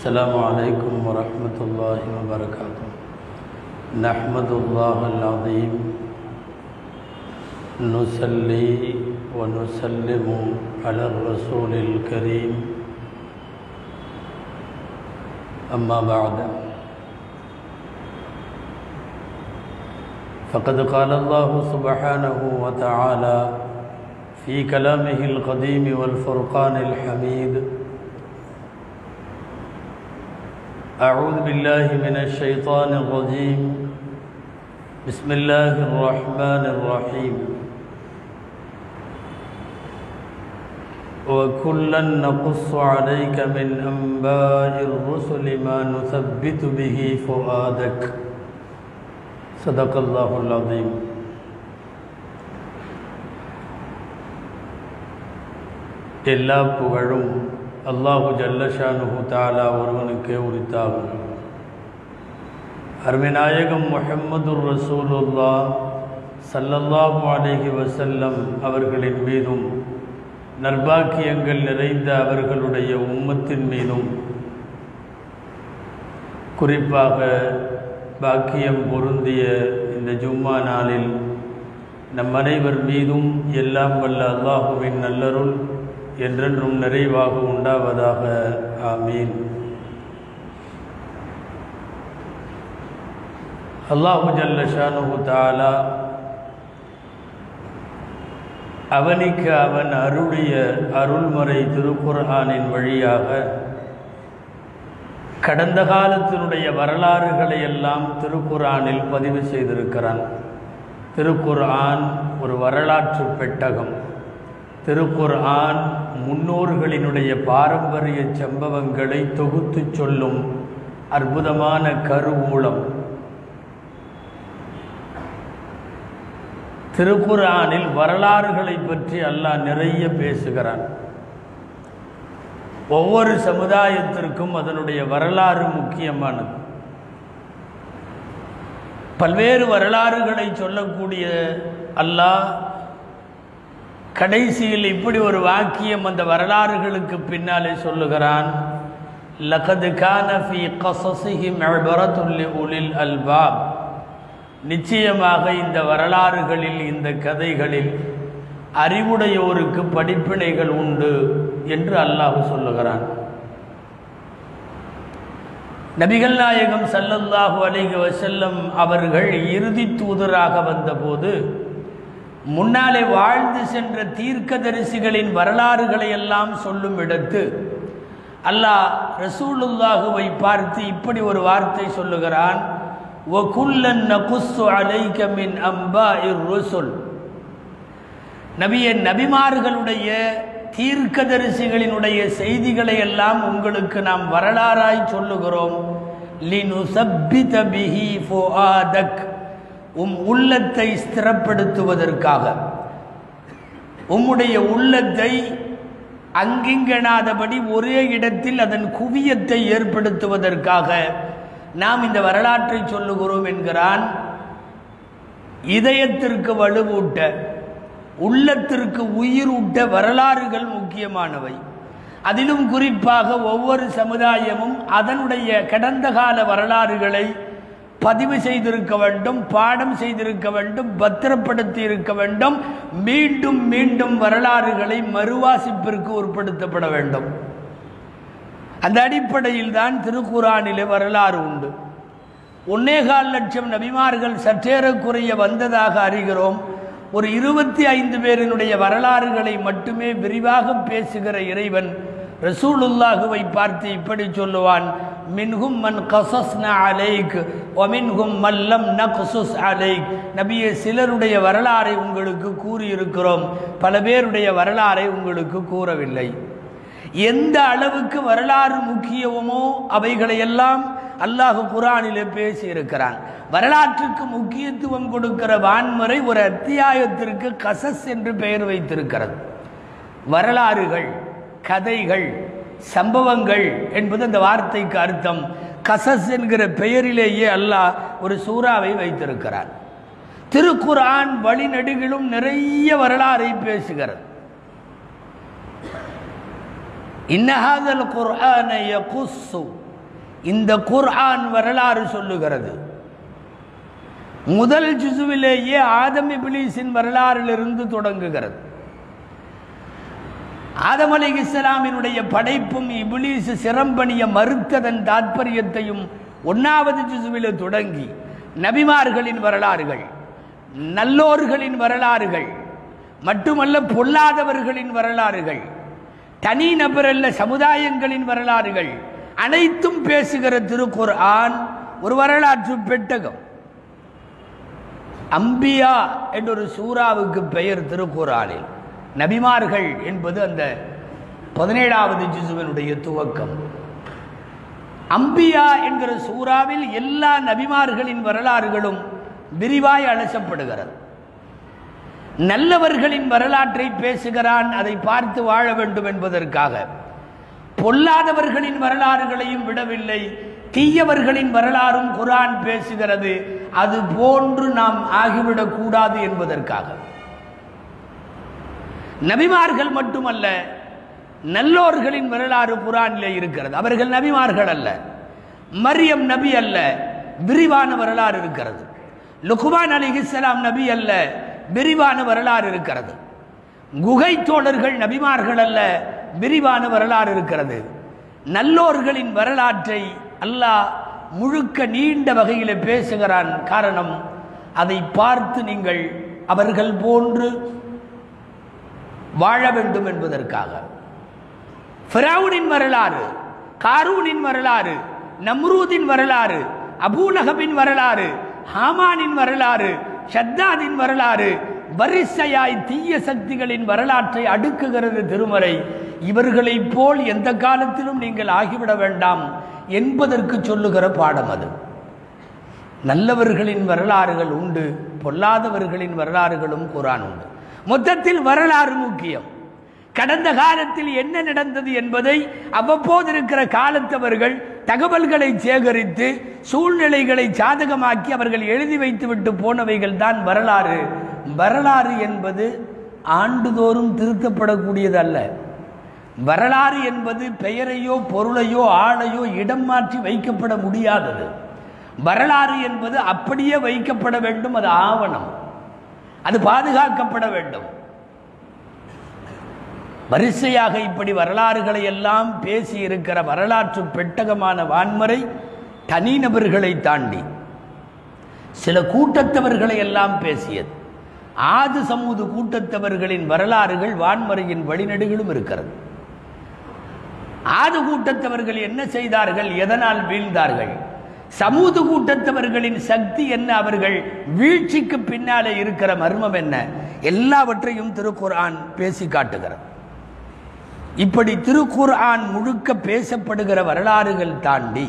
السلام عليكم ورحمة الله وبركاته نحمد الله العظيم نصلي ونسلم على الرسول الكريم أما بعد فقد قال الله سبحانه وتعالى في كلامه القديم والفرقان الحميد أعوذ بالله من الشيطان الرجيم بسم الله الرحمن الرحيم وكلا نقص عليك من أنباء الرسل ما نثبت به فؤادك صدق الله العظيم எல்லா புகழும் அல்லாஹு ஜல்லஷானுஹு தாலா ஒருவனுக்கே உரித்தாகும் அருமைநாயகம் முஹம்மதுர் ரசூலுல்லா சல்லல்லாஹு அலைஹி வசல்லம் அவர்களின் மீதும் நற்பாக்கியங்கள் நிறைந்த அவர்களுடைய உம்மத்தின் மீதும் குறிப்பாக பாக்கியம் பொருந்திய இந்த ஜும்மா நாளில் நம் அனைவர் மீதும் எல்லாம் வல்ல அல்லாஹுவின் நல்லருள் என்றென்றும் நிறைவாக உண்டாவதாக ஆமீன் அல்லாஹு ஜல்ல ஷானு தாலா அவனிக்கு அவன் அருளிய அருள்முறை திருக்குர்ஆனின் வழியாக கடந்த காலத்தினுடைய வரலாறுகளை எல்லாம் திருக்குர்ஆனில் பதிவு செய்திருக்கிறான் திருக்குர்ஆன் ஒரு வரலாற்று பெட்டகம் திருக்குர்ஆன் முன்னோர்களினுடைய பாரம்பரிய சம்பவங்களை தொகுத்து சொல்லும் அற்புதமான கருவூலம் திருக்குர்ஆனில் வரலாறுகளை பற்றி அல்லாஹ் நிறைய பேசுகிறான் ஒவ்வொரு சமுதாயத்திற்கும் அதனுடைய வரலாறு முக்கியமானது பல்வேறு வரலாறுகளை சொல்லக்கூடிய அல்லாஹ் கடைசியில் இப்படி ஒரு வாக்கியம் அந்த வரலாறுகளுக்கு பின்னாலே சொல்லுகிறான் லகது கானஃபி கசசிஹிம் அபரத்துல்லி உலில் அல்பாப் நிச்சயமாக இந்த வரலாறுகளில் இந்த கதைகளில் அறிவுடையோருக்கு படிப்பினைகள் உண்டு என்று அல்லாஹ் சொல்லுகிறான் நபிகள் நாயகம் சல்லல்லாஹு அலைஹி வசல்லம் அவர்கள் இறுதி தூதராக வந்தபோது முன்னாலே வாழ்ந்து சென்ற தீர்க்கதரிசிகளின் வரலாறுகளை எல்லாம் சொல்லும் இடத்து அல்லாஹ் ரசூலுல்லாஹுவை பார்த்து இப்படி ஒரு வார்த்தை சொல்லுகிறான் وَكُلًّا نَقُصُّ عَلَيْكَ مِنْ أَنْبَاءِ الرُّسُلِ நபிய நபிமார்களுடைய தீர்க்கதரிசிகளினுடைய செய்திகளை எல்லாம் உங்களுக்கு நாம் வரலாறாய் சொல்லுகிறோம் லினுசப்பித பிஹி ஃபுஆதக் உம் உள்ளத்தை ஸ்திரப்படுத்துவதற்காக உம்முடைய உள்ளத்தை அங்கிங்கனாதபடி ஒரே இடத்தில் அதன் குவியத்தை ஏற்படுத்துவதற்காக நாம் இந்த வரலாற்றை சொல்லுகிறோம் என்கிறான் இதயத்திற்கு வலுவூட்ட உள்ளத்திற்கு உயிரூட்ட வரலாறுகள் முக்கியமானவை அதிலும் குறிப்பாக ஒவ்வொரு சமுதாயமும் அதனுடைய கடந்த கால வரலாறுகளை பதிவு செய்திருக்க வேண்டும் பாடம் செய்திருக்க வேண்டும் பத்திரப்படுத்தி இருக்க வேண்டும் மீண்டும் மீண்டும் வரலாறுகளை மறுவாசிப்பிற்கு உட்படுத்தப்பட வேண்டும் அந்த அடிப்படையில் தான் திருக்குறானிலே வரலாறு உண்டு ஒன்னேகால் லட்சம் நபிமார்கள் சற்றேறக்குறைய வந்ததாக அறிகிறோம் ஒரு இருபத்தி ஐந்து பேரினுடைய வரலாறுகளை மட்டுமே விரிவாக பேசுகிற இறைவன் ரசூலுல்லாஹுவை பார்த்து இப்படி சொல்லுவான் மின்ஹும் மன் கசஸ்ன அலைக் ஒமின்ஹும் மல்லம் நக்சுஸ் அலைக் நபியே சிலருடைய வரலாறை உங்களுக்கு கூறியிருக்கிறோம் பல பேருடைய வரலாறை உங்களுக்கு கூறவில்லை எந்த அளவுக்கு வரலாறு முக்கியமோ அவைகளையெல்லாம் அல்லாஹு குரானிலே பேசியிருக்கிறான் வரலாற்றுக்கு முக்கியத்துவம் கொடுக்கிற வான்முறை ஒரு அத்தியாயத்திற்கு கசஸ் என்று பெயர் வைத்திருக்கிறது வரலாறுகள் கதைகள் சம்பவங்கள் என்பது அந்த வார்த்தைக்கு அர்த்தம் கசஸ் என்கிற பெயரிலேயே அல்லாஹ் ஒரு சூறாவை வைத்திருக்கிறார் திருக்குர்ஆன் வழிநெடுகிலும் நிறைய வரலாறை பேசுகிறது இன்னஹாதல் குர்ஆன யகுஸ்ஸு இந்த குர்ஆன் வரலாறு சொல்லுகிறது முதல் ஜுசுவிலேயே ஆதம் இப்லீஸின் வரலாறிலிருந்து தொடங்குகிறது ஆதம் அலி இஸ்லாமினுடைய படைப்பும் இப்லீஸ் சிரம்பணிய மறுத்ததன் தாற்பயத்தையும் ஒன்னாவது ஜுசுவில தொடங்கி நபிமார்களின் வரலாறுகள் நல்லோர்களின் வரலாறுகள் மட்டுமல்ல பொல்லாதவர்களின் வரலாறுகள் தனி நபரல்ல சமுதாயங்களின் வரலாறுகள் அனைத்தும் பேசுகிற திருக்குர்ஆன் ஒரு வரலாற்று பெட்டகம் அம்பியா என்றொரு சூறாவுக்கு பெயர் திருக்குறானில் நபிமார்கள் என்பது அந்த பதினேழாவது ஜிசுவனுடைய துவக்கம் அம்பியா என்கிற சூறாவில் எல்லா நபிமார்களின் வரலாறுகளும் விரிவாய் அலசப்படுகிறது நல்லவர்களின் வரலாற்றை பேசுகிறான் அதை பார்த்து வாழ வேண்டும் என்பதற்காக பொல்லாதவர்களின் வரலாறுகளையும் விடவில்லை தீயவர்களின் வரலாறும் குரான் பேசுகிறது அது போன்று நாம் ஆகிவிடக் கூடாது என்பதற்காக நபிமார்கள் மட்டுமல்ல நல்லோர்களின் வரலாறு குரானிலே இருக்கிறது அவர்கள் நபிமார்கள் அல்ல மரியம் நபி அல்ல விரிவான வரலாறு இருக்கிறது லுக்குமான் அலி இஸ்லாம் நபி அல்ல விரிவான வரலாறு இருக்கிறது குகை தோழர்கள் நபிமார்கள் அல்ல விரிவான வரலாறு இருக்கிறது நல்லோர்களின் வரலாற்றை அல்லாஹ் முழுக்க நீண்ட வகையில் பேசுகிறான் காரணம் அதை பார்த்து நீங்கள் அவர்கள் போன்று வாழ வேண்டும் என்பதற்காக ஃபிரௌனின் வரலாறு காரூனின் வரலாறு நம்ரூதின் வரலாறு அபூலகபின் வரலாறு ஹாமானின் வரலாறு ஷத்தாதின் வரலாறு வரிசையாய் தீய சக்திகளின் வரலாற்றை அடுக்குகிறது திருமறை இவர்களைப் போல் எந்த காலத்திலும் நீங்கள் ஆகிவிட வேண்டாம் என்பதற்கு சொல்லுகிற பாடம் அது நல்லவர்களின் வரலாறுகள் உண்டு பொல்லாதவர்களின் வரலாறுகளும் குரான் உண்டு மொத்தத்தில் வரலாறு முக்கியம் கடந்த காலத்தில் என்ன நடந்தது என்பதை அவ்வப்போது இருக்கிற காலத்தவர்கள் தகவல்களை சேகரித்து சூழ்நிலைகளை சாதகமாக்கி அவர்கள் எழுதி வைத்துவிட்டு போனவைகள் தான் வரலாறு வரலாறு என்பது ஆண்டுதோறும் திருத்தப்படக்கூடியது அல்ல வரலாறு என்பது பெயரையோ பொருளையோ ஆளையோ இடம் மாற்றி வைக்கப்பட முடியாதது வரலாறு என்பது அப்படியே வைக்கப்பட வேண்டும் அது ஆவணம் அது பாதுகாக்கப்பட வேண்டும் வரிசையாக இப்படி வரலாறுகளை எல்லாம் பேசி இருக்கிற வரலாற்று பெட்டகமான வான்மறை தனிநபர்களை தாண்டி சில கூட்டத்தவர்களை எல்லாம் பேசியது ஆது சமூது கூட்டத்தவர்களின் வரலாறுகள் வான்மறையின் வழிநடுகளும் இருக்கிறது ஆது கூட்டத்தவர்கள் என்ன செய்தார்கள் எதனால் வீழ்ந்தார்கள் சமூது கூட்டத்தவர்களின் சக்தி என்ன அவர்கள் வீழ்ச்சிக்கு பின்னாலே இருக்கிற மர்மம் என்ன எல்லாவற்றையும் திருக்குர்ஆன் பேசி காட்டுகிறது இப்படி திருக்குர்ஆன் முழுக்க பேசப்படுகிற வரலாறுகள் தாண்டி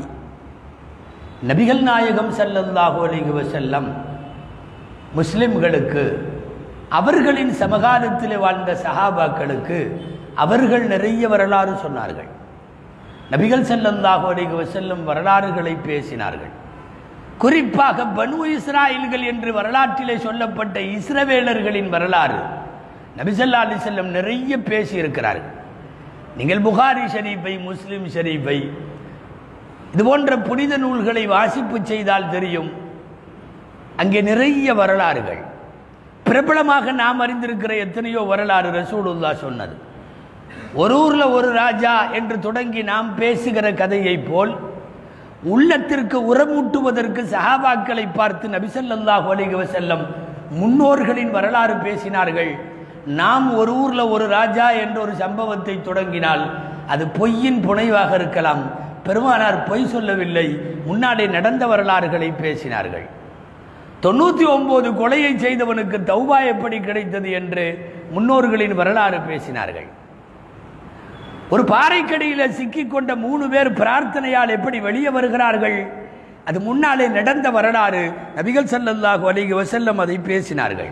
நபிகள் நாயகம் ஸல்லல்லாஹு அலைஹி வஸல்லம் முஸ்லிம்களுக்கு அவர்களின் சமகாலத்தில் வாழ்ந்த சஹாபாக்களுக்கு அவர்கள் நிறைய வரலாறு சொன்னார்கள் நபிகள் ஸல்லல்லாஹு அலைஹி வஸல்லம் வரலாறுகளை பேசினார்கள் குறிப்பாக பனு இஸ்ராயில்கள் என்று வரலாற்றிலே சொல்லப்பட்ட இஸ்ரவேலர்களின் வரலாறு நபிசல்லா அலிசல்லம் நிறைய பேசியிருக்கிறார்கள் நீங்கள் புகாரி ஷரீஃபை முஸ்லிம் ஷரீஃபை இது போன்ற புனித நூல்களை வாசிப்பு செய்தால் தெரியும் அங்கே நிறைய வரலாறுகள் பிரபலமாக நாம் அறிந்திருக்கிற எத்தனையோ வரலாறு ரசூலுல்லா சொன்னது ஒரு ஊர்ல ஒரு ராஜா என்று தொடங்கி நாம் பேசுகிற கதையைப் போல் உள்ளத்திற்கு உரமூட்டுவதற்கு சஹாபாக்களை பார்த்து நபிசல்லாஹு அலைஹி வஸல்லம் முன்னோர்களின் வரலாறு பேசினார்கள் நாம் ஒரு ஊர்ல ஒரு ராஜா என்ற ஒரு சம்பவத்தை தொடங்கினால் அது பொய்யின் புனைவாக இருக்கலாம் பெருமானார் பொய் சொல்லவில்லை முன்னாடி நடந்த வரலாறுகளை பேசினார்கள் தொண்ணூத்தி ஒன்பது கொலையை செய்தவனுக்கு தௌபா எப்படி கிடைத்தது என்று முன்னோர்களின் வரலாறு பேசினார்கள் ஒரு பாறைக்கடியில சிக்கிக்கொண்ட மூணு பேர் பிரார்த்தனையால் எப்படி வெளியே வருகிறார்கள் அது முன்னாலே நடந்த வரலாறு நபிகள் ஸல்லல்லாஹு அலைஹி வஸல்லம் அதை பேசினார்கள்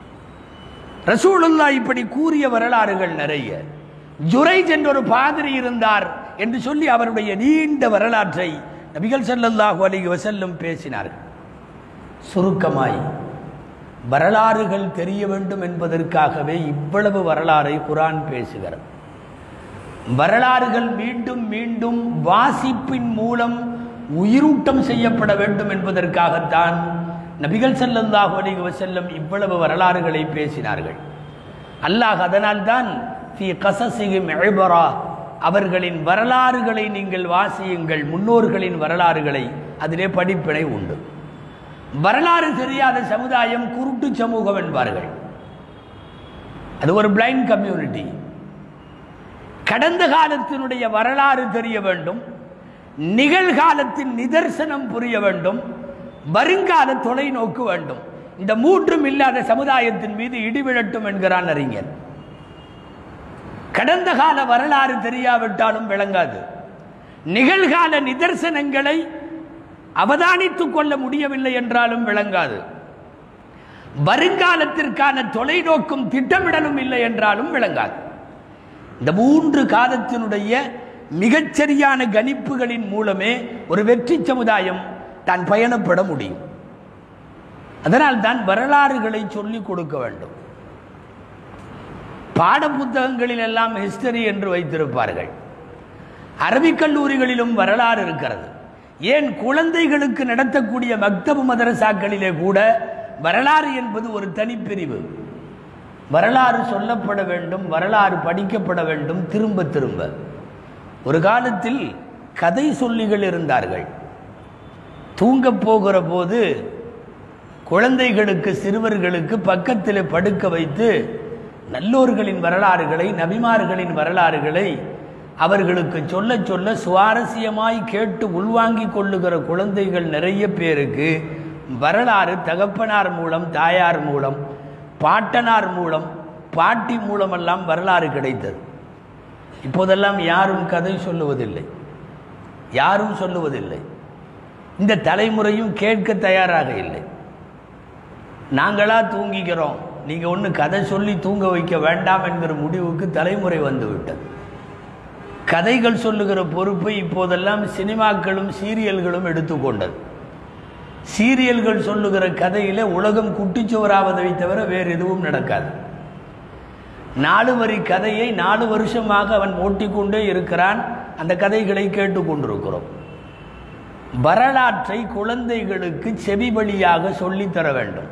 ரசூலுல்லா இப்படி கூறிய வரலாறுகள் நிறைய ஜுரைஜ் என்ற ஒரு பாதிரி இருந்தார் என்று சொல்லி அவருடைய நீண்ட வரலாற்றை நபிகள் ஸல்லல்லாஹு அலைஹி வஸல்லம் பேசினார்கள் சுருக்கமாய் வரலாறுகள் தெரிய வேண்டும் என்பதற்காகவே இவ்வளவு வரலாறை குரான் பேசுகிறது வரலாறுகள் மீண்டும் மீண்டும் வாசிப்பின் மூலம் உயிரூட்டம் செய்யப்பட வேண்டும் என்பதற்காகத்தான் நபிகள் ஸல்லல்லாஹு அலைஹி வஸல்லம் இவ்வளவு வரலாறுகளை பேசினார்கள் அல்லாஹ் அதனால்தான் ஃபி கசசிஹிம் இபரா அவர்களின் வரலாறுகளை நீங்கள் வாசியுங்கள் முன்னோர்களின் வரலாறுகளை அதிலே படிப்பினை உண்டு வரலாறு தெரியாத சமுதாயம் குருட்டு சமூகம் என்பார்கள் அது ஒரு பிளைண்ட் கம்யூனிட்டி கடந்த காலத்தினுடைய வரலாறு தெரிய வேண்டும் நிகழ்காலத்தின் நிதர்சனம் புரிய வேண்டும் வருங்கால தொலைநோக்கு வேண்டும் இந்த மூன்றும் இல்லாத சமுதாயத்தின் மீது இடிவிழட்டும் என்கிறான் அறிஞர் கடந்த கால வரலாறு தெரியாவிட்டாலும் விளங்காது நிகழ்கால நிதர்சனங்களை அவதானித்துக் கொள்ள முடியவில்லை என்றாலும் விளங்காது வருங்காலத்திற்கான தொலைநோக்கும் திட்டமிடலும் இல்லை என்றாலும் விளங்காது இந்த மூன்று காலத்தினுடைய மிகச்சரியான கணிப்புகளின் மூலமே ஒரு வெற்றி சமுதாயம் தான் பயணப்பட முடியும் அதனால் தான் வரலாறுகளை சொல்லிக் கொடுக்க வேண்டும் பாட புத்தகங்களில் எல்லாம் ஹிஸ்டரி என்று வைத்திருப்பார்கள் அரபிக் கல்லூரிகளிலும் வரலாறு இருக்கிறது ஏன் குழந்தைகளுக்கு நடத்தக்கூடிய மக்தபு மதரசாக்களிலே கூட வரலாறு என்பது ஒரு தனிப்பிரிவு வரலாறு சொல்லப்பட வேண்டும் வரலாறு படிக்கப்பட வேண்டும் திரும்ப திரும்ப ஒரு காலத்தில் கதை சொல்லிகள் இருந்தார்கள் தூங்கப் போகிற போது குழந்தைகளுக்கு சிறுவர்களுக்கு பக்கத்தில் படுக்க வைத்து நல்லோர்களின் வரலாறுகளை நபிமார்களின் வரலாறுகளை அவர்களுக்கு சொல்ல சொல்ல சுவாரஸ்யமாய் கேட்டு உள்வாங்கிக் கொள்ளுகிற குழந்தைகள் நிறைய பேருக்கு வரலாறு தகப்பனார் மூலம் தாயார் மூலம் பாட்டனார் மூலம் பாட்டி மூலமெல்லாம் வரலாறு கிடைத்தது இப்போதெல்லாம் யாரும் கதை சொல்லுவதில்லை யாரும் சொல்லுவதில்லை இந்த தலைமுறையும் கேட்க தயாராக இல்லை நாங்களா தூங்கிக்கிறோம் நீங்கள் ஒன்று கதை சொல்லி தூங்க வைக்க வேண்டாம் என்கிற முடிவுக்கு தலைமுறை வந்துவிட்டது கதைகள் சொல்லுகிற பொறுப்பை இப்போதெல்லாம் சினிமாக்களும் சீரியல்களும் எடுத்துக்கொண்டது சீரியல்கள் சொல்லுகிற கதையில உலகம் குட்டிச்சுவராவதை தவிர வேறு எதுவும் நடக்காது நாலு வரி கதையை நாலு வருஷமாக அவன் ஓட்டிக்கொண்டே இருக்கிறான் அந்த கதைகளை கேட்டுக்கொண்டிருக்கிறோம் வரலாற்றை குழந்தைகளுக்கு செவி வழியாக சொல்லித்தர வேண்டும்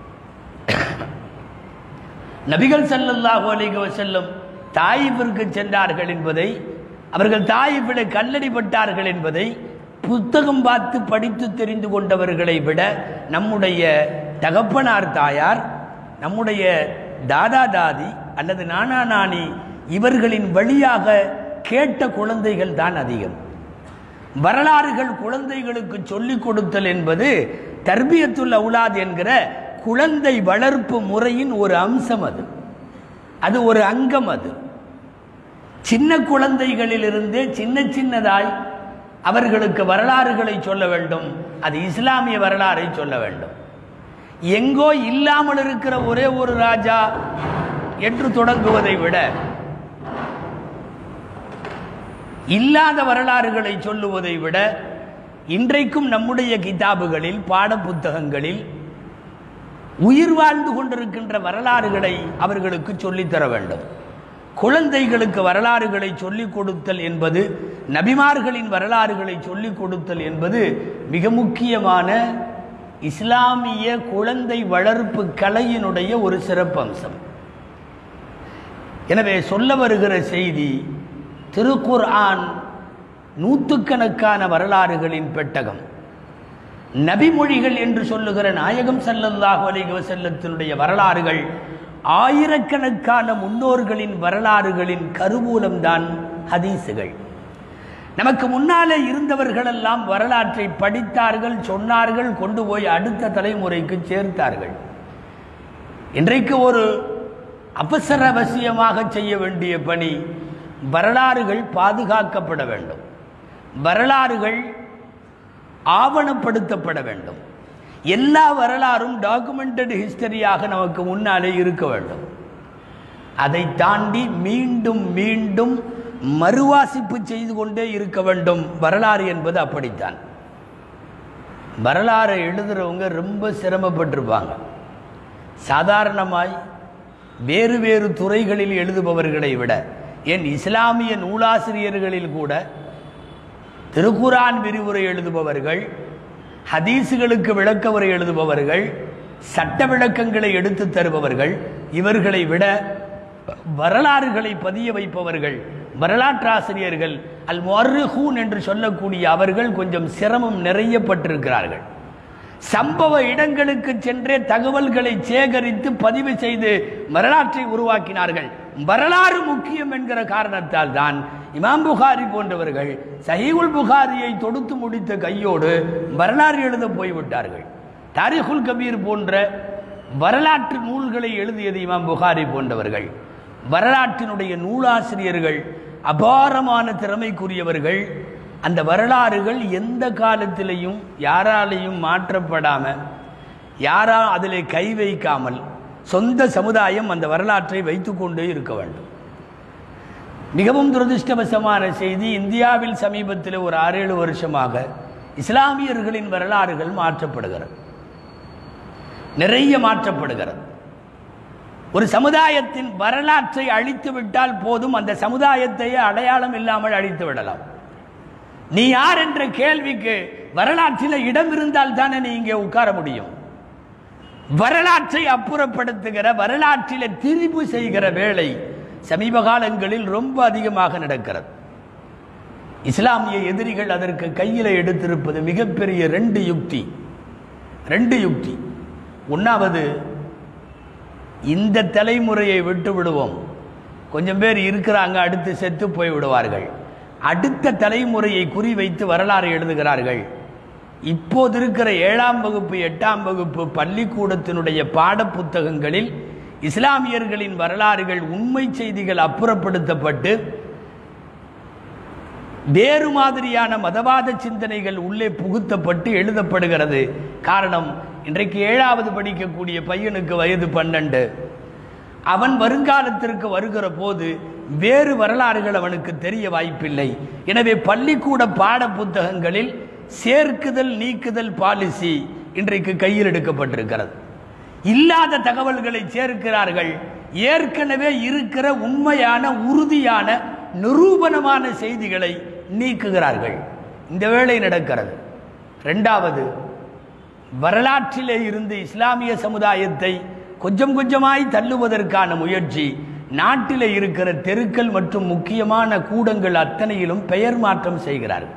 நபிகள் ஸல்லல்லாஹு அலைஹி வஸல்லம் தாயிஃபிற்கு சென்றார்கள் என்பதை அவர்கள் தாயிஃபிலே கல்லடிப்பட்டார்கள் என்பதை புத்தகம் பார்த்து படித்து தெரிந்து கொண்டவர்களை விட நம்முடைய தகப்பனார் தாயார் நம்முடைய தாதா தாதி அல்லது நானா நானி இவர்களின் வழியாக கேட்ட குழந்தைகள் தான் அதிகம் வரலாறுகள் குழந்தைகளுக்கு சொல்லிக் கொடுத்தல் என்பது தர்பியத்துல் அவுலாத் என்கிற குழந்தை வளர்ப்பு முறையின் ஒரு அம்சம் அது அது ஒரு அங்கம் அது சின்ன குழந்தைகளிலிருந்தே சின்ன சின்னதாய் அவர்களுக்கு வரலாறுகளை சொல்ல வேண்டும் அது இஸ்லாமிய வரலாறை சொல்ல வேண்டும் எங்கோ இல்லாமல் இருக்கிற ஒரே ஒரு ராஜா என்று தொடங்குவதை விட இல்லாத வரலாறுகளை சொல்லுவதை விட இன்றைக்கும் நம்முடைய கிதாபுகளில் பாட புத்தகங்களில் உயிர் வாழ்ந்து கொண்டிருக்கின்ற வரலாறுகளை அவர்களுக்கு சொல்லித்தர வேண்டும் குழந்தைகளுக்கு வரலாறுகளை சொல்லிக் கொடுத்தல் என்பது நபிமார்களின் வரலாறுகளை சொல்லிக் கொடுத்தல் என்பது மிக முக்கியமான இஸ்லாமிய குழந்தை வளர்ப்பு கலையினுடைய ஒரு சிறப்பம்சம் எனவே சொல்ல வருகிற செய்தி திருக்குர்ஆன் நூற்றுக்கணக்கான வரலாறுகளின் பெட்டகம் நபிமொழிகள் என்று சொல்லுகிற நாயகம் ஸல்லல்லாஹு அலைஹி வஸல்லத்தினுடைய வரலாறுகள் ஆயிரக்கணக்கான முன்னோர்களின் வரலாறுகளின் கருவூலம்தான் ஹதீஸுகள் நமக்கு முன்னாலே இருந்தவர்களெல்லாம் வரலாற்றை படித்தார்கள் சொன்னார்கள் கொண்டு போய் அடுத்த தலைமுறைக்கு சேர்த்தார்கள் இன்றைக்கு ஒரு அவசர அவசியமாக செய்ய வேண்டிய பணி வரலாறுகள் பாதுகாக்கப்பட வேண்டும் வரலாறுகள் ஆவணப்படுத்தப்பட வேண்டும் எல்லா வரலாறும் டாக்குமெண்டட் ஹிஸ்டரியாக நமக்கு முன்னாலே இருக்க வேண்டும் அதை தாண்டி மீண்டும் மீண்டும் மறுவாசிப்பு செய்து கொண்டே இருக்க வேண்டும் வரலாறு என்பது அப்படித்தான் வரலாறை எழுதுறவங்க ரொம்ப சிரமப்பட்டிருப்பாங்க சாதாரணமாய் வேறு வேறு துறைகளில் எழுதுபவர்களை விட என் இஸ்லாமிய நூலாசிரியர்களில் கூட திருக்குரான் விரிவுரை எழுதுபவர்கள் ஹதீஸுகளுக்கு விளக்க உரை எழுதுபவர்கள் சட்ட விளக்கங்களை எடுத்து தருபவர்கள் இவர்களை விட வரலாறுகளை பதிய வைப்பவர்கள் வரலாற்றாசிரியர்கள் அல் மொர்ஹூன் என்று சொல்லக்கூடிய அவர்கள் கொஞ்சம் சிரமம் நிறையப்பட்டிருக்கிறார்கள் சம்பவ இடங்களுக்கு சென்றே தகவல்களை சேகரித்து பதிவு செய்து வரலாற்றை உருவாக்கினார்கள் வரலாறு முக்கியம் என்கிற காரணத்தால் தான் இமாம் புகாரி போன்றவர்கள் சஹீகுல் புகாரியை தொடுத்து முடித்த கையோடு வரலாறு எழுத போய்விட்டார்கள் தாரிகுல் கபீர் போன்ற வரலாற்று நூல்களை எழுதியது இமாம் புகாரி போன்றவர்கள் வரலாற்றினுடைய நூலாசிரியர்கள் அபாரமான திறமைக்குரியவர்கள் அந்த வரலாறுகள் எந்த காலத்திலையும் யாராலையும் மாற்றப்படாமல் யாரா அதில் கை வைக்காமல் சொந்த சமுதாயம் அந்த வரலாற்றை வைத்துக்கொண்டே இருக்க வேண்டும் மிகவும் துரதிருஷ்டவசமான செய்தி இந்தியாவில் சமீபத்தில் ஒரு ஆறு ஏழு வருஷமாக இஸ்லாமியர்களின் வரலாறுகள் மாற்றப்படுகிறது நிறைய மாற்றப்படுகிறது ஒரு சமுதாயத்தின் வரலாற்றை அழித்து விட்டால் போதும் அந்த சமுதாயத்தையே அடையாளம் இல்லாமல் அழித்து விடலாம் நீ யார் என்ற கேள்விக்கு வரலாற்றில் இடம் இருந்தால் தானே நீ இங்கே உட்கார முடியும் வரலாற்றை அப்புறப்படுத்துகிற வரலாற்றில் திரிபு செய்கிற வேலை சமீப காலங்களில் ரொம்ப அதிகமாக நடக்கிறது இஸ்லாமிய எதிரிகள் அதற்கு கையில் எடுத்திருப்பது மிகப்பெரிய ரெண்டு யுக்தி ரெண்டு யுக்தி ஒன்றாவது இந்த தலைமுறையை விட்டு விடுவோம் கொஞ்சம் பேர் இருக்கிறாங்க அடுத்து செத்து போய் விடுவார்கள் அடுத்த தலைமுறையை குறிவைத்து வரலாறு எழுதுகிறார்கள் இப்போது இருக்கிற ஏழாம் வகுப்பு எட்டாம் வகுப்பு பள்ளிக்கூடத்தினுடைய பாடப்புத்தகங்களில் இஸ்லாமியர்களின் வரலாறுகள் உண்மை செய்திகள் அப்புறப்படுத்தப்பட்டு வேறு மாதிரியான மதவாத சிந்தனைகள் உள்ளே புகுத்தப்பட்டு எழுதப்படுகிறது காரணம் இன்றைக்கு ஏழாவது படிக்கக்கூடிய பையனுக்கு வயது பன்னெண்டு அவன் வருங்காலத்திற்கு வருகிற போது வேறு வரலாறுகள் அவனுக்கு தெரிய வாய்ப்பில்லை எனவே பள்ளிக்கூட பாட புத்தகங்களில் சேர்க்குதல் நீக்குதல் பாலிசி இன்றைக்கு கையில் எடுக்கப்பட்டிருக்கிறது இல்லாத தகவல்களை சேர்க்கிறார்கள் ஏற்கனவே இருக்கிற உண்மையான உறுதியான நிரூபணமான செய்திகளை நீக்குகிறார்கள் இந்த வேலை நடக்கிறது ரெண்டாவது வரலாற்றிலே இருந்து இஸ்லாமிய சமுதாயத்தை கொஞ்சம் கொஞ்சமாய் தள்ளுவதற்கான முயற்சி நாட்டிலே இருக்கிற தெருக்கள் மற்றும் முக்கியமான கூடங்கள் அத்தனையிலும் பெயர் மாற்றம் செய்கிறார்கள்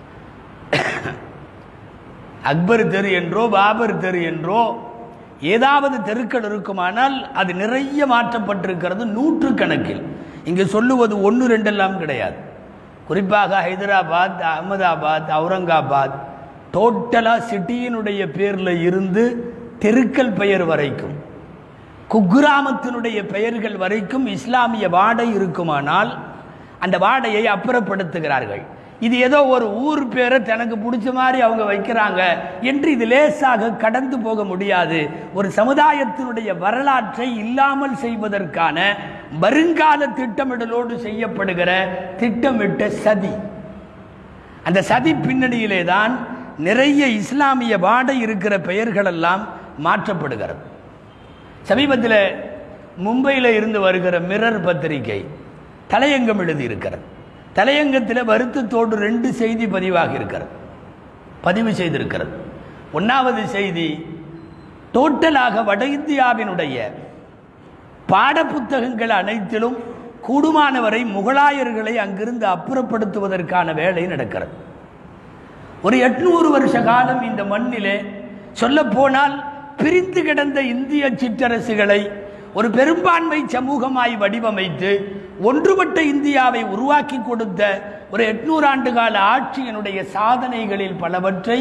அக்பர் தெரு என்றோ பாபர் தெரு என்றோ ஏதாவது தெருக்கள் இருக்குமானால் அது நிறைய மாற்றப்பட்டிருக்கிறது நூற்று கணக்கில் இங்கே சொல்லுவது ஒன்று ரெண்டெல்லாம் கிடையாது குறிப்பாக ஹைதராபாத் அகமதாபாத் அவுரங்காபாத் டோட்டலாக சிட்டியினுடைய பேரில் இருந்து தெருக்கள் பெயர் வரைக்கும் குக்கிராமத்தினுடைய பெயர்கள் வரைக்கும் இஸ்லாமிய வாடை இருக்குமானால் அந்த வாடையை அப்புறப்படுத்துகிறார்கள் இது ஏதோ ஒரு ஊர் பேரை தனக்கு பிடிச்ச மாதிரி அவங்க வைக்கிறாங்க என்று இது லேசாக கடந்து போக முடியாது ஒரு சமுதாயத்தினுடைய வரலாற்றை இல்லாமல் செய்வதற்கான வருங்கால திட்டமிடலோடு செய்யப்படுகிற திட்டமிட்ட சதி அந்த சதி பின்னணியிலே தான் நிறைய இஸ்லாமிய வாடை இருக்கிற பெயர்களெல்லாம் மாற்றப்படுகிறது சமீபத்தில் மும்பையில் இருந்து வருகிற மிரர் பத்திரிகை தலையங்கம் எழுதியிருக்கிறது தலையங்கத்தில் வருத்தத்தோடு ரெண்டு செய்தி பதிவாக இருக்கிறது பதிவு செய்திருக்கிறது ஒன்றாவது செய்தி டோட்டலாக வட இந்தியாவினுடைய பாடப்புத்தகங்கள் அனைத்திலும் கூடுமானவரை முகலாயர்களை அங்கிருந்து அப்புறப்படுத்துவதற்கான வேலை நடக்கிறது ஒரு எட்நூறு வருஷ காலம் இந்த மண்ணிலே சொல்லப்போனால் பிரிந்து கிடந்த இந்திய சிற்றரசுகளை ஒரு பெரும்பான்மை சமூகமாய் வடிவமைத்து ஒன்றுபட்ட இந்தியாவை உருவாக்கி கொடுத்த ஒரு எட்நூறு ஆண்டு கால ஆட்சியினுடைய சாதனைகளில் பலவற்றை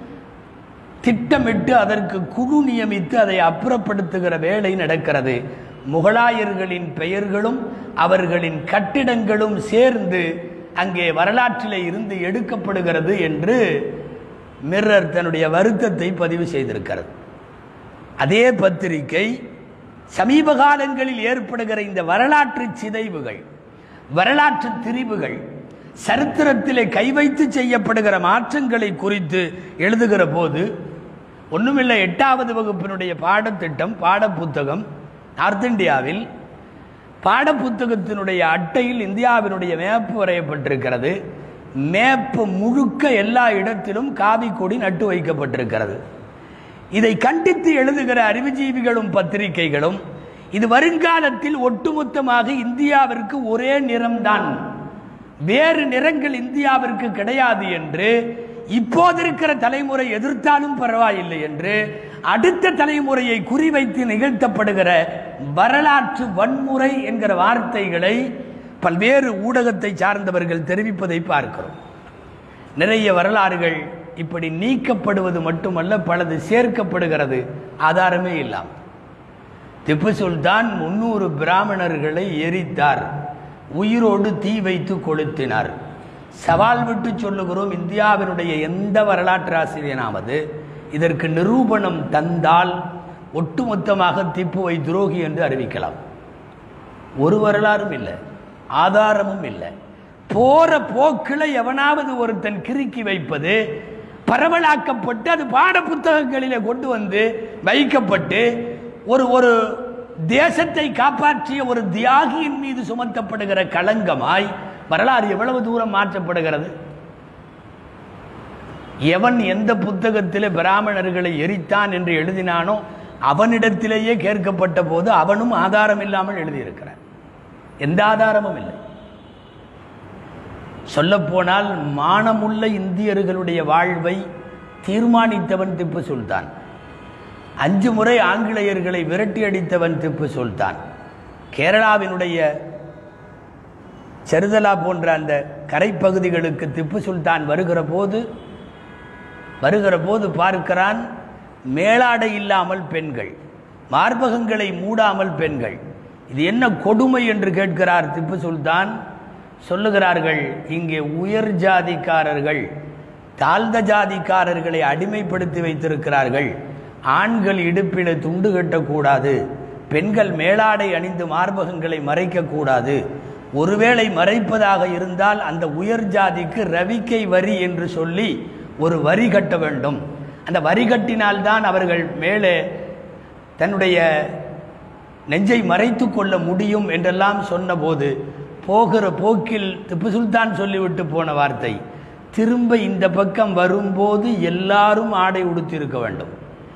திட்டமிட்டு அதற்கு குழு நியமித்து அதை அப்புறப்படுத்துகிற வேலை நடக்கிறது முகலாயர்களின் பெயர்களும் அவர்களின் கட்டிடங்களும் சேர்ந்து அங்கே வரலாற்றிலே இருந்து எடுக்கப்படுகிறது என்று மிர்ரர் தன்னுடைய வருத்தத்தை பதிவு செய்திருக்கிறது அதே பத்திரிகை சமீப காலங்களில் ஏற்படுகிற இந்த வரலாற்று சிதைவுகள் வரலாற்று திரிவுகள் சரித்திரத்திலே கை வைத்து செய்யப்படுகிற மாற்றங்களை குறித்து எழுதுகிற போது ஒன்றுமில்லை எட்டாவது வகுப்பினுடைய பாடத்திட்டம் பாடப்புத்தகம் நார்த் இந்தியாவில் பாடப்புத்தகத்தினுடைய அட்டையில் இந்தியாவினுடைய மேப்பு வரையப்பட்டிருக்கிறது மேப்பு முழுக்க எல்லா இடத்திலும் காவி கொடி நட்டு வைக்கப்பட்டிருக்கிறது இதை கண்டித்து எழுதுகிற அறிவுஜீவிகளும் பத்திரிகைகளும் இது வருங்காலத்தில் ஒட்டுமொத்தமாக இந்தியாவிற்கு ஒரே நிறம்தான் வேறு நிறங்கள் இந்தியாவிற்கு கிடையாது என்று இப்போது இருக்கிற தலைமுறை எதிர்த்தாலும் பரவாயில்லை என்று அடுத்த தலைமுறையை குறிவைத்து நிகழ்த்தப்படுகிற வரலாற்று வன்முறை என்கிற வார்த்தைகளை பல்வேறு ஊடகத்தை சார்ந்தவர்கள் தெரிவிப்பதை பார்க்கிறோம் நிறைய வரலாறுகள் இப்படி நீக்கப்படுவது மட்டுமல்ல பலது சேர்க்கப்படுகிறது ஆதாரமே இல்லாமல் திப்பு சுல்தான் முன்னூறு பிராமணர்களை எரித்தார் உயிரோடு தீ வைத்து கொளுத்தினார் சவால் விட்டு சொல்லுகிறோம் இந்தியாவினுடைய எந்த வரலாற்று ஆசிரியனாவது இதற்கு நிரூபணம் தந்தால் ஒட்டுமொத்தமாக திப்புவை துரோகி என்று அறிவிக்கலாம் ஒரு வரலாறும் இல்லை ஆதாரமும் இல்லை போற போக்கில் எவனாவது ஒருத்தன் கிறுக்கி வைப்பது பரவலாக்கப்பட்டு அது பாட புத்தகங்களிலே கொண்டு வந்து வைக்கப்பட்டு ஒரு ஒரு தேசத்தை காப்பாற்றிய ஒரு தியாகியின் மீது சுமத்தப்படுகிற களங்கமாய் வரலாறு எவ்வளவு தூரம் மாற்றப்படுகிறது எவன் எந்த புத்தகத்திலே பிராமணர்களை எரித்தான் என்று எழுதினானோ அவனிடத்திலேயே கேட்கப்பட்ட போது அவனும் ஆதாரம் இல்லாமல் எழுதியிருக்கிறான் எந்த ஆதாரமும் இல்லை சொல்லப்போனால் மானமுள்ள இந்தியர்களுடைய வாழ்வை தீர்மானித்தவன் திப்பு சுல்தான் அஞ்சு முறை ஆங்கிலேயர்களை விரட்டி அடித்தவன் திப்பு சுல்தான் கேரளாவினுடைய செருதலா போன்ற அந்த கரைப்பகுதிகளுக்கு திப்பு சுல்தான் வருகிற போது வருகிற போது பார்க்கிறான் மேலாடை இல்லாமல் பெண்கள் மார்பகங்களை மூடாமல் பெண்கள் இது என்ன கொடுமை என்று கேட்கிறார் திப்பு சுல்தான் சொல்லுகிறார்கள் இங்கே உயர் ஜாதிக்காரர்கள் தாழ்ந்த ஜாதிக்காரர்களை அடிமைப்படுத்தி வைத்திருக்கிறார்கள் ஆண்கள் இடுப்பில துண்டு கட்டக்கூடாது பெண்கள் மேலாடை அணிந்து மார்பகங்களை மறைக்கக்கூடாது ஒருவேளை மறைப்பதாக இருந்தால் அந்த உயர் ஜாதிக்கு ரவிக்கை வரி என்று சொல்லி ஒரு வரி கட்ட வேண்டும் அந்த வரி கட்டினால்தான் அவர்கள் மேலே தன்னுடைய நெஞ்சை மறைத்து கொள்ள முடியும் என்றெல்லாம் சொன்னபோது போகிற போக்கில் திப்பு சுல்தான் சொல்லிவிட்டு போன வார்த்தை திரும்ப இந்த பக்கம் வரும்போது எல்லாரும் ஆடை உடுத்தியிருக்க வேண்டும்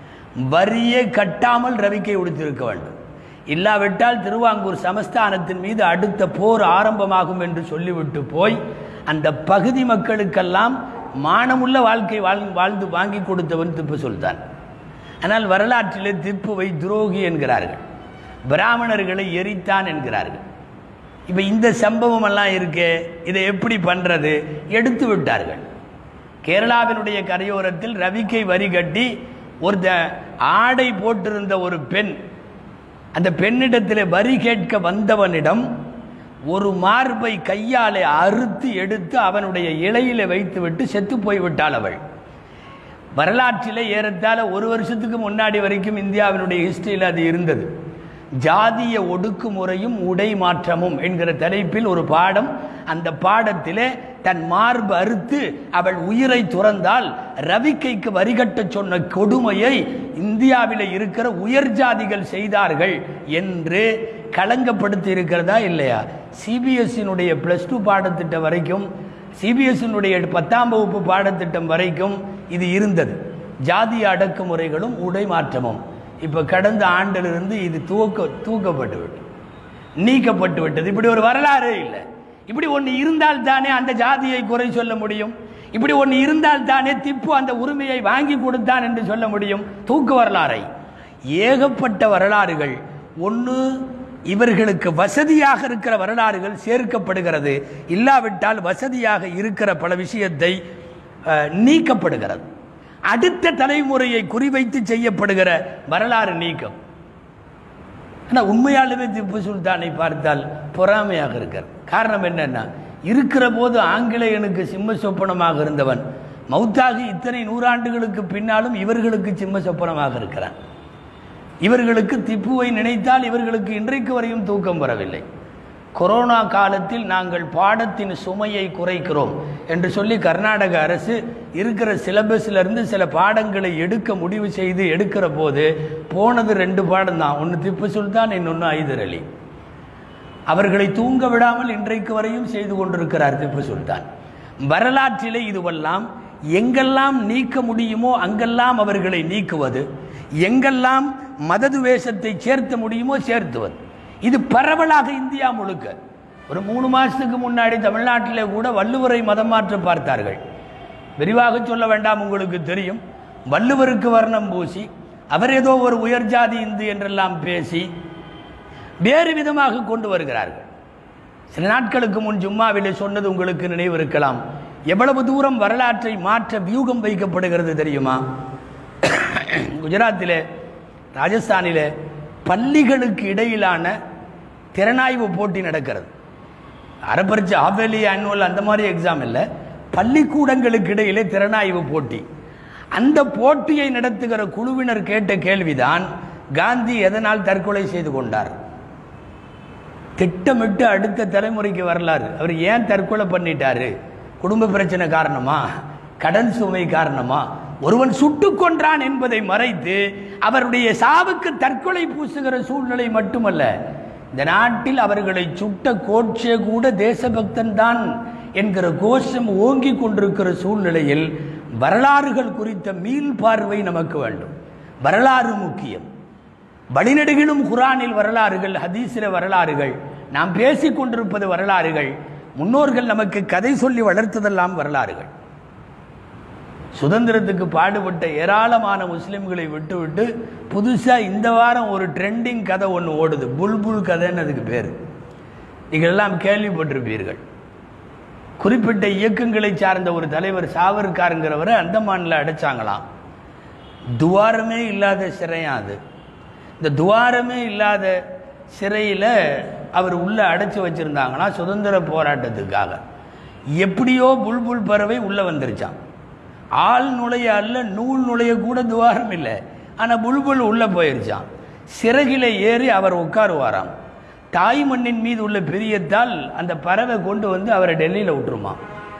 வரியே கட்டாமல் ரவிக்கை உடுத்தியிருக்க வேண்டும் இல்லாவிட்டால் திருவாங்கூர் சமஸ்தானத்தின் மீது அடுத்த போர் ஆரம்பமாகும் என்று சொல்லிவிட்டு போய் அந்த பகுதி மக்களுக்கெல்லாம் மானமுள்ள வாழ்க்கை வாழ் வாழ்ந்து வாங்கி கொடுத்தவன் திப்பு சுல்தான் ஆனால் வரலாற்றிலே திப்புவை துரோகி என்கிறார்கள் பிராமணர்களை எரித்தான் என்கிறார்கள் இப்போ இந்த சம்பவம் எல்லாம் இருக்கே இதை எப்படி பண்ணுறது எடுத்து விட்டார்கள் கேரளாவினுடைய கரையோரத்தில் ரவிக்கை வரி கட்டி ஒருத்த ஆடை போட்டிருந்த ஒரு பெண் அந்த பெண்ணிடத்தில் வரி கேட்க வந்தவனிடம் ஒரு மார்பை கையாலே அறுத்து எடுத்து அவனுடைய இலையில வைத்துவிட்டு செத்து போய்விட்டாள் அவள் வரலாற்றிலே ஏறத்தாழ ஒரு வருஷத்துக்கு முன்னாடி வரைக்கும் இந்தியாவினுடைய ஹிஸ்டரியில் அது இருந்தது ஜாதிய ஒடுக்குமுறையும் உடை மாற்றமும் என்கிற தலைப்பில் ஒரு பாடம் அந்த பாடத்திலே தன் மார்பு அறுத்து அவள் உயிரை துறந்தால் ரவிக்கைக்கு வரிகட்ட சொன்ன கொடுமையை இந்தியாவில் இருக்கிற உயர் ஜாதிகள் செய்தார்கள் என்று களங்கப்படுத்தி இருக்கிறதா இல்லையா சிபிஎஸ்சினுடைய ப்ளஸ் டூ பாடத்திட்டம் வரைக்கும் சிபிஎஸ்சினுடைய பத்தாம் வகுப்பு பாடத்திட்டம் வரைக்கும் இது இருந்தது ஜாதிய அடக்குமுறைகளும் உடை மாற்றமும் இப்போ கடந்த ஆண்டிலிருந்து இது தூக்க தூக்கப்பட்டு விட்டு நீக்கப்பட்டு விட்டது இப்படி ஒரு வரலாறே இல்லை இப்படி ஒன்று இருந்தால் தானே அந்த ஜாதியை குறை சொல்ல முடியும் இப்படி ஒன்று இருந்தால் தானே திப்பு அந்த உரிமையை வாங்கி கொடுத்தான் என்று சொல்ல முடியும் தூக்கு வரலாறை ஏகப்பட்ட வரலாறுகள் ஒன்று இவர்களுக்கு வசதியாக இருக்கிற வரலாறுகள் சேர்க்கப்படுகிறது இல்லாவிட்டால் வசதியாக இருக்கிற பல விஷயத்தை அஹ், நீக்கப்படுகிறது அடுத்த தலைமுறையை குறிவைத்து செய்யப்படுகிற வரலாறு நீக்கம் ஆனால் உண்மையாலுமே திப்பு சுல்தானை பார்த்தால் பொறாமையாக இருக்கிறது காரணம் என்னன்னா இருக்கிற போது ஆங்கிலேயனுக்கு சிம்ம சொப்பனமாக இருந்தவன் மௌத்தாகி இத்தனை நூறாண்டுகளுக்கு பின்னாலும் இவர்களுக்கு சிம்ம சொப்பனமாக இருக்கிறான் இவர்களுக்கு திப்புவை நினைத்தால் இவர்களுக்கு இன்றைக்கு வரையும் தூக்கம் வரவில்லை கொரோனா காலத்தில் நாங்கள் பாடத்தின் சுமையை குறைக்கிறோம் என்று சொல்லி கர்நாடக அரசு இருக்கிற சிலபஸ்ல இருந்து சில பாடங்களை எடுக்க முடிவு செய்து எடுக்கிற போது போனது ரெண்டு பாடம் தான் ஒன்று திப்பு சுல்தான் இன்னொன்று ஐதர் அலி அவர்களை தூங்க விடாமல் இன்றைக்கு வரையும் செய்து கொண்டிருக்கிறார் திப்பு சுல்தான் வரலாற்றிலே இதுவெல்லாம் எங்கெல்லாம் நீக்க முடியுமோ அங்கெல்லாம் அவர்களை நீக்குவது எங்கெல்லாம் மததுவேஷத்தை சேர்த்த முடியுமோ சேர்த்துவது இது பரவலாக இந்தியா முழுக்க ஒரு மூணு மாசத்துக்கு முன்னாடி தமிழ்நாட்டிலே கூட வள்ளுவரை மதம் மாற்ற பார்த்தார்கள் விரிவாக சொல்ல வேண்டாம் உங்களுக்கு தெரியும் வள்ளுவருக்கு வர்ணம் பூசி அவர் ஏதோ ஒரு உயர் ஜாதி இந்து என்றெல்லாம் பேசி வேறு விதமாக கொண்டு வருகிறார்கள் சில நாட்களுக்கு முன் ஜும்மாவிலே சொன்னது உங்களுக்கு நினைவு இருக்கலாம் எவ்வளவு தூரம் வரலாற்றை மாற்ற வியூகம் வைக்கப்படுகிறது தெரியுமா குஜராத்திலே ராஜஸ்தானிலே பள்ளிகளுக்கு இடையிலான திறனாய்வு போட்டி நடக்கிறது அரைப்பரிச்சு ஆஃபேலி ஆனுவல் அந்த மாதிரி எக்ஸாம் இல்லை பள்ளிக்கூடங்களுக்கு இடையிலே திறனாய்வு போட்டி அந்த போட்டியை நடத்துகிற குழுவினர் கேட்ட கேள்விதான் காந்தி எதனால் தற்கொலை செய்து கொண்டார் திட்டமிட்டு அடுத்த தலைமுறைக்கு வரலாறு அவர் ஏன் தற்கொலை பண்ணிட்டாரு குடும்ப பிரச்சனை காரணமா கடன் சுமை காரணமா ஒருவன் சுட்டுக் கொன்றான் என்பதை மறைத்து அவருடைய சாவுக்கு தற்கொலை பூசுகிற சூழ்நிலை மட்டுமல்ல இந்த நாட்டில் அவர்களை சுட்ட கோட்சே கூட தேசபக்தன் தான் என்கிற கோஷம் ஓங்கி கொண்டிருக்கிற சூழ்நிலையில் வரலாறுகள் குறித்த மீள் பார்வை நமக்கு வேண்டும் வரலாறு முக்கியம் வழிநெடுகிலும் குரானில் வரலாறுகள் ஹதீஸில வரலாறுகள் நாம் பேசிக் கொண்டிருப்பது வரலாறுகள் முன்னோர்கள் நமக்கு கதை சொல்லி வளர்த்ததெல்லாம் வரலாறுகள் சுதந்திரத்துக்கு பாடுபட்ட ஏராளமான முஸ்லிம்களை விட்டுவிட்டு புதுசாக இந்த வாரம் ஒரு ட்ரெண்டிங் கதை ஒன்று ஓடுது புல்புல் கதைன்னு அதுக்கு பேர் நீங்கள் எல்லாம் கேள்விப்பட்டிருப்பீர்கள் குறிப்பிட்ட இயக்கங்களை சார்ந்த ஒரு தலைவர் சாவர்காருங்கிறவரை அந்தமானில் அடைச்சாங்களாம் துவாரமே இல்லாத சிறையா அது இந்த துவாரமே இல்லாத சிறையில் அவர் உள்ள அடைச்சி வச்சிருந்தாங்கன்னா சுதந்திர போராட்டத்துக்காக எப்படியோ புல்புல் பறவை உள்ள வந்துருச்சான் ஆள் நுழைய அல்ல நூல் நுழைய கூட துவாரம் இல்லை ஆனால் புல்புல் உள்ள போயிருச்சான் சிறகில ஏறி அவர் உட்காருவாராம் தாய் மண்ணின் மீது உள்ள பிரியத்தால் அந்த பறவை கொண்டு வந்து அவரை டெல்லியில் விட்டுருமா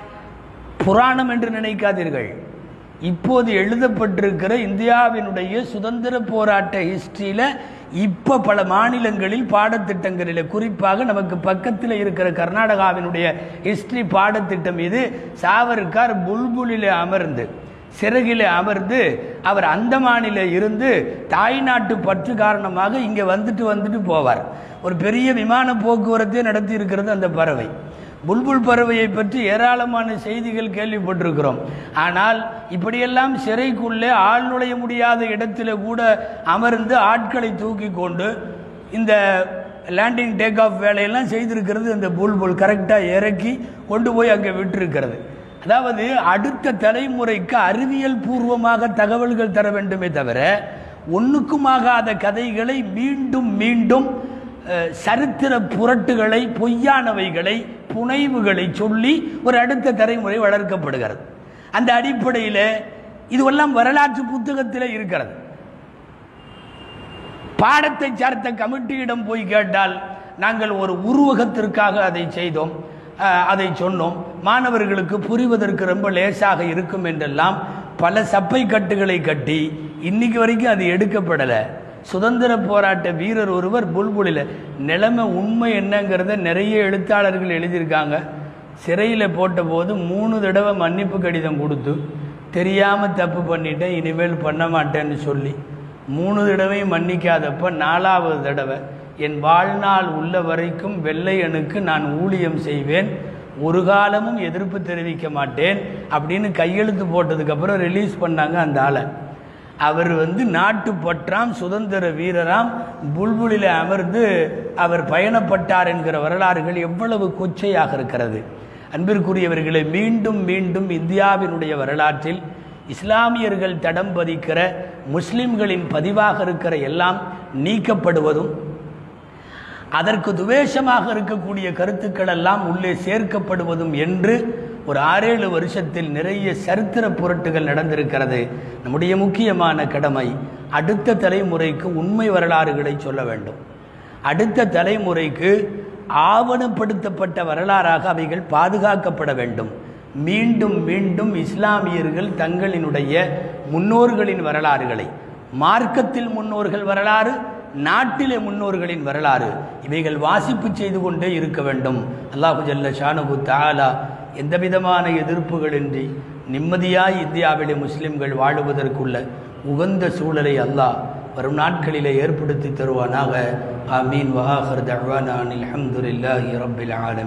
புராணம் என்று நினைக்காதீர்கள் இப்போது எழுதப்பட்டிருக்கிற இந்தியாவினுடைய சுதந்திர போராட்ட ஹிஸ்டரியில் இப்போ பல மாநிலங்களில் பாடத்திட்டங்களில் குறிப்பாக நமக்கு பக்கத்தில் இருக்கிற கர்நாடகாவினுடைய ஹிஸ்டரி பாடத்திட்டம் இது சாவர்கார் புல்புலில் அமர்ந்து சிறகிலே அமர்ந்து அவர் அந்தமானில இருந்து தாய்நாட்டு பற்று காரணமாக இங்கே வந்துட்டு வந்துட்டு போவார் ஒரு பெரிய விமான போக்குவரத்தே நடத்தி இருக்கிறது அந்த பறவை புல்புல் பறவையை பற்றி ஏராளமான செய்திகள் கேள்விப்பட்டிருக்கிறோம் ஆனால் இப்படியெல்லாம் சிறைக்குள்ளே ஆள் நுழைய முடியாத இடத்துல கூட அமர்ந்து ஆட்களை தூக்கி கொண்டு இந்த லேண்டிங் டேக் ஆஃப் வேலையெல்லாம் செய்திருக்கிறது அந்த புல்புல் கரெக்டாக இறக்கி கொண்டு போய் அங்கே விட்டிருக்கிறது அதாவது அடுத்த தலைமுறைக்கு அறிவியல் பூர்வமாக தகவல்கள் தர வேண்டுமே தவிர ஒன்றுக்குமாகாத கதைகளை மீண்டும் மீண்டும் அஹ், சரித்திர புரட்டுகளை பொய்யானவைகளை புனைவுகளை சொல்லி ஒரு அடுத்த தலைமுறை வளர்க்கப்படுகிறது அந்த அடிப்படையில் இதுவெல்லாம் வரலாற்று புத்தகத்தில் இருக்கிறது பாடத்தை சார்ந்த கமிட்டியிடம் போய் கேட்டால் நாங்கள் ஒரு உருவகத்திற்காக அதை செய்தோம் அஹ், அதை சொன்னோம் மாணவர்களுக்கு புரிவதற்கு ரொம்ப லேசாக இருக்கும் என்றெல்லாம் பல சப்பை கட்டுகளை கட்டி இன்னைக்கு வரைக்கும் அது எடுக்கப்படலை சுதந்திர போராட்ட வீரர் ஒருவர் புல்புலில் நிலைமை உண்மை என்னங்கிறத நிறைய எழுத்தாளர்கள் எழுதியிருக்காங்க சிறையில் போட்டபோது மூணு தடவை மன்னிப்பு கடிதம் கொடுத்து தெரியாமல் தப்பு பண்ணிட்டேன் இனிமேல் பண்ண மாட்டேன்னு சொல்லி மூணு தடவையும் மன்னிக்காதப்ப நாலாவது தடவை என் வாழ்நாள் உள்ள வரைக்கும் வெள்ளையனுக்கு நான் ஊழியம் செய்வேன் ஒரு காலமும் எதிர்ப்பு தெரிவிக்க மாட்டேன் அப்படின்னு கையெழுத்து போட்டதுக்கப்புறம் ரிலீஸ் பண்ணாங்க அந்த ஆளை அவர் வந்து நாட்டு பற்றாம் சுதந்திர வீரராம் புல்புலில் அமர்ந்து அவர் பயணப்பட்டார் என்கிற வரலாறுகள் எவ்வளவு கொச்சையாக இருக்கிறது அன்பிற்குரியவர்களை மீண்டும் மீண்டும் இந்தியாவினுடைய வரலாற்றில் இஸ்லாமியர்கள் தடம் பதிக்கிற முஸ்லிம்களின் பதிவாக இருக்கிற எல்லாம் நீக்கப்படுவதும் அதற்கு துவேஷமாக இருக்கக்கூடிய கருத்துக்கள் எல்லாம் உள்ளே சேர்க்கப்படுவதும் என்று ஒரு ஆறேழு வருஷத்தில் நிறைய சரித்திர புரட்டுகள் நடந்திருக்கிறது நம்முடைய முக்கியமான கடமை அடுத்த தலைமுறைக்கு உண்மை வரலாறுகளை சொல்ல வேண்டும் அடுத்த தலைமுறைக்கு ஆவணப்படுத்தப்பட்ட வரலாறாக அவைகள் பாதுகாக்கப்பட வேண்டும் மீண்டும் மீண்டும் இஸ்லாமியர்கள் தங்களினுடைய முன்னோர்களின் வரலாறுகளை மார்க்கத்தில் முன்னோர்கள் வரலாறு நாட்டிலே முன்னோர்களின் வரலாறு இவைகள் வாசிப்பு செய்து கொண்டே இருக்க வேண்டும் அல்லாஹு ஜல்ல ஷானுகு தாலா எந்த விதமான எதிர்ப்புகளின்றி நிம்மதியாய் இந்தியாவிலே முஸ்லிம்கள் வாழுவதற்குள்ள உகந்த சூழலை அல்லாஹ் வரும் நாட்களிலே ஏற்படுத்தி தருவானாக ஆமீன் வஹாஹர் தஹ்வானா அனில் அல்ஹம்துலில்லாஹி ரப்பில் ஆலமீன்